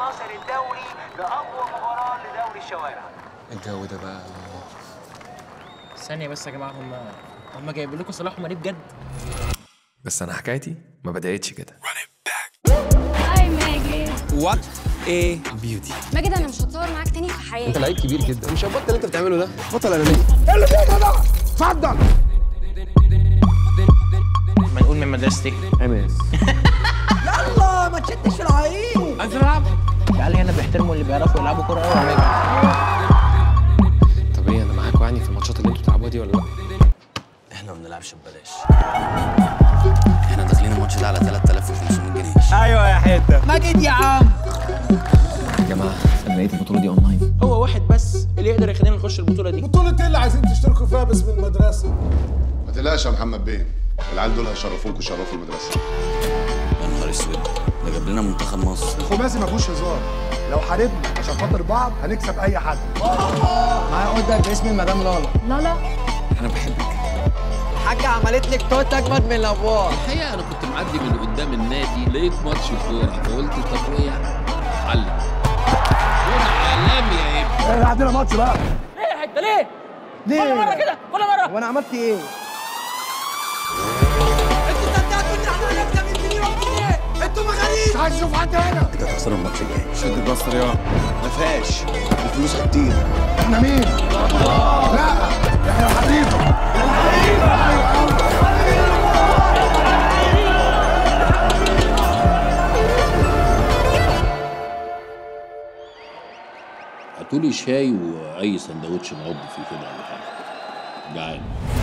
12 الدوري لاقوى مباراه لدوري الشوارع الجو ده بقى ثانية بس يا جماعة هم هم جايبين لكم صلاح وماني بجد بس انا حكايتي ما بدأتش كده هاي ماجد وات ايه بيوتي ماجد انا مش هتصور معاك تاني في حياتي لعيب كبير جدا مش هتبطل اللي انت بتعمله ده بطل انانيه ما نقول من مدرستي عماس عايز العب العيال هنا بيحترموا اللي بيعرفوا يلعبوا كورة قوي يا ماجد طب ايه انا معاكوا يعني في الماتشات اللي انتوا بتلعبوها دي ولا لا احنا ما بنلعبش ببلاش احنا داخلين الماتش ده على 3500 جنيه ايوه يا حته ماجد يا عم يا جماعه انا لقيت البطوله دي اونلاين هو واحد بس اللي يقدر يخلينا نخش البطولة دي بطولة ايه اللي عايزين تشتركوا فيها باسم المدرسة؟ ما تقلقش يا محمد بيه العيال دول هيشرفوكوا وشرفوا المدرسه يا نهار اسود ده جاب لنا منتخب مصر الخماسي ما فيهوش هزار لو حاربنا عشان خاطر بعض هنكسب اي حد معايا اوردر باسم المدام لالا لالا انا بحبك حاجة عملت لك توت اجمد من الابواب الحقيقه انا كنت معدي من قدام النادي لقيت ماتش كوره فقلت طب ايه يعني حل كوره عالمي يا ابني احنا عندنا ماتش بقى ليه يا حتة ليه؟ ليه؟ كل مرة كده كل مرة وانا عملت ايه؟ مش عايز اشوف حد هنا انت هتخسر الماتش الجاي شد البصر يا ما فيهاش الفلوس هتطير احنا مين؟ لا احنا الحريفه هاتولي شاي واي سندوتش نعض فيه كده ولا حاجه جعان